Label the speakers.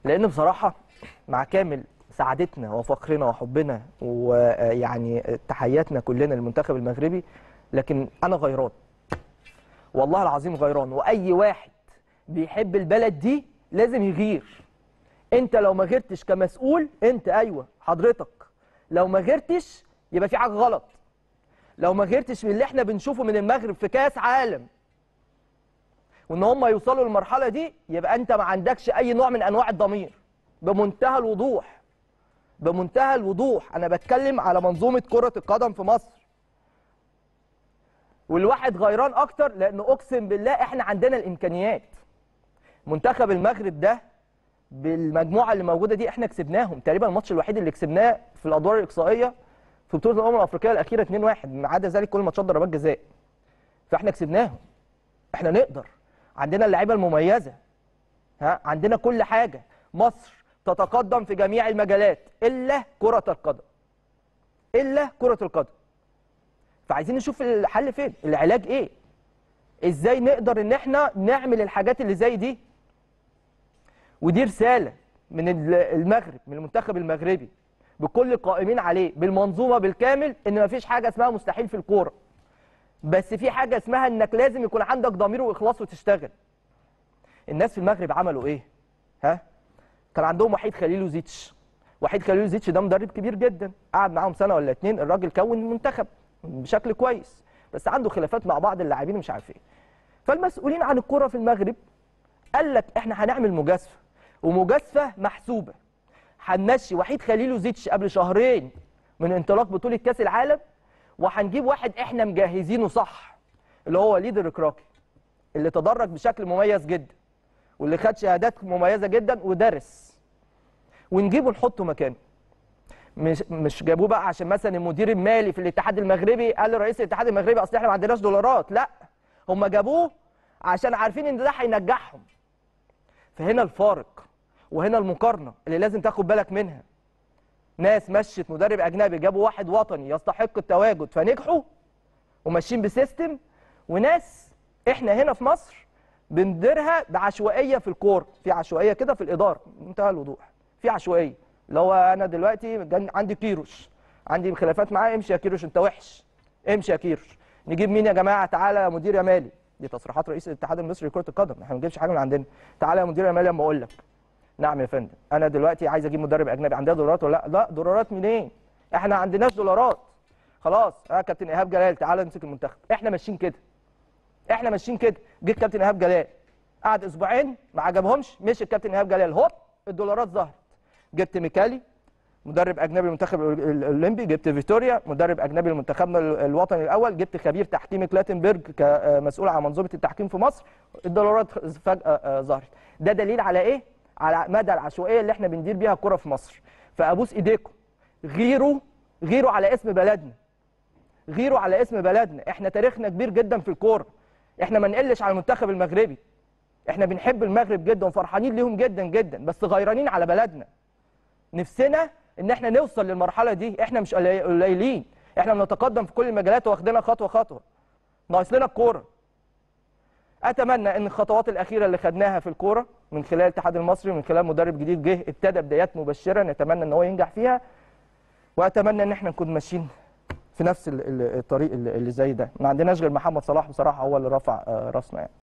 Speaker 1: لان بصراحه مع كامل سعادتنا وفخرنا وحبنا ويعني تحياتنا كلنا للمنتخب المغربي لكن انا غيران والله العظيم غيران واي واحد بيحب البلد دي لازم يغير انت لو ما غيرتش كمسؤول انت ايوه حضرتك لو ما غيرتش يبقى في حاجه غلط لو ما غيرتش من اللي احنا بنشوفه من المغرب في كاس عالم وان هم يوصلوا للمرحله دي يبقى انت ما عندكش اي نوع من انواع الضمير بمنتهى الوضوح بمنتهى الوضوح انا بتكلم على منظومه كره القدم في مصر والواحد غيران اكتر لان اقسم بالله احنا عندنا الامكانيات منتخب المغرب ده بالمجموعه اللي موجوده دي احنا كسبناهم تقريبا الماتش الوحيد اللي كسبناه في الادوار الاقصائيه في بطوله الامم الافريقيه الاخيره 2-1 ما عدا ذلك كل ماتشات ضربات جزاء فاحنا كسبناهم احنا نقدر عندنا اللعيبه المميزه ها عندنا كل حاجه مصر تتقدم في جميع المجالات الا كره القدم الا كره القدم فعايزين نشوف الحل فين العلاج ايه ازاي نقدر ان احنا نعمل الحاجات اللي زي دي ودي رساله من المغرب من المنتخب المغربي بكل القائمين عليه بالمنظومه بالكامل ان مفيش حاجه اسمها مستحيل في الكوره بس في حاجه اسمها انك لازم يكون عندك ضمير واخلاص وتشتغل الناس في المغرب عملوا ايه ها كان عندهم وحيد خليل وزيتش وحيد خليل وزيتش ده مدرب كبير جدا قعد معاهم سنه ولا اتنين الراجل كون المنتخب بشكل كويس بس عنده خلافات مع بعض اللاعبين مش عارف ايه فالمسؤولين عن الكوره في المغرب قال لك احنا هنعمل مجازفه ومجازفه محسوبه هنمشي وحيد خليل وزيتش قبل شهرين من انطلاق بطوله كاس العالم وهنجيب واحد احنا مجهزينه صح اللي هو وليد الركراكي اللي تدرج بشكل مميز جدا واللي خد شهادات مميزه جدا ودرس ونجيبه نحطه مكانه مش مش جابوه بقى عشان مثلا المدير المالي في الاتحاد المغربي قال لرئيس الاتحاد المغربي اصل احنا ما عندناش دولارات لا هم جابوه عشان عارفين ان ده هينجحهم فهنا الفارق وهنا المقارنه اللي لازم تاخد بالك منها ناس مشت مدرب اجنبي جابوا واحد وطني يستحق التواجد فنجحوا وماشيين بسيستم وناس احنا هنا في مصر بنديرها بعشوائيه في الكوره في عشوائيه كده في الاداره بمنتهى الوضوح في عشوائيه اللي هو انا دلوقتي عندي كيروش عندي خلافات معاه امشي يا كيروش انت وحش امشي يا كيروش نجيب مين يا جماعه تعالى يا مدير يا مالي دي تصريحات رئيس الاتحاد المصري لكره القدم احنا ما بنجيبش حاجه من عندنا تعالى يا مدير يا مالي اما اقول لك نعم يا فندم انا دلوقتي عايز اجيب مدرب اجنبي عندنا دولارات ولا لا لا دولارات منين احنا ما عندناش دولارات خلاص اه كابتن ايهاب جلال تعالى نمسك المنتخب احنا ماشيين كده احنا ماشيين كده جه كابتن ايهاب جلال قعد اسبوعين ما عجبهمش مشي الكابتن ايهاب جلال هوب الدولارات ظهرت جبت ميكالي مدرب اجنبي المنتخب الاولمبي جبت فيتوريا مدرب اجنبي لمنتخبنا الوطني الاول جبت خبير تحكيمي كلاتنبرج كمسؤول عن منظومه التحكيم في مصر الدولارات فجاه ظهرت ده دليل على ايه على مدى العشوائيه اللي احنا بندير بيها الكره في مصر فابوس ايديكم غيروا غيروا على اسم بلدنا غيروا على اسم بلدنا احنا تاريخنا كبير جدا في الكوره احنا ما نقلش على المنتخب المغربي احنا بنحب المغرب جدا وفرحانين ليهم جدا جدا بس غيرانين على بلدنا نفسنا ان احنا نوصل للمرحله دي احنا مش قليلين احنا بنتقدم في كل المجالات واخدينها خطوه خطوه ناقص لنا الكوره اتمنى ان الخطوات الاخيره اللي خدناها في الكوره من خلال الاتحاد المصري ومن خلال مدرب جديد جه ابتدى بدايات مبشره نتمنى ان هو ينجح فيها واتمنى ان احنا نكون ماشيين في نفس الطريق اللي زي ده ما عندناش غير محمد صلاح بصراحه هو اللي رفع راسنا يعني